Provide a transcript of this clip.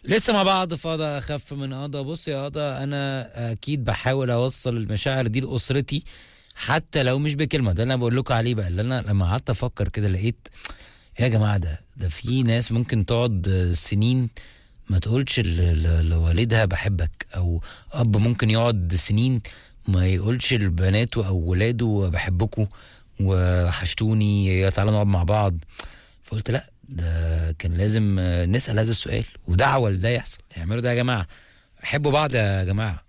لسه مع بعض فاضة اخف من قضا بص يا قضا انا اكيد بحاول اوصل المشاعر دي لاسرتي حتى لو مش بكلمه ده اللي انا بقول لكم عليه بقى اللي انا لما قعدت افكر كده لقيت يا جماعه ده ده في ناس ممكن تقعد سنين ما تقولش ل- ل- لوالدها بحبك او اب ممكن يقعد سنين ما يقولش لبناته او ولاده بحبكم وحشتوني يا تعالى نقعد مع بعض فقلت لا ده كان لازم آه، نسال هذا السؤال ودعوه لده يحصل اعملوا ده يا جماعه حبوا بعض يا جماعه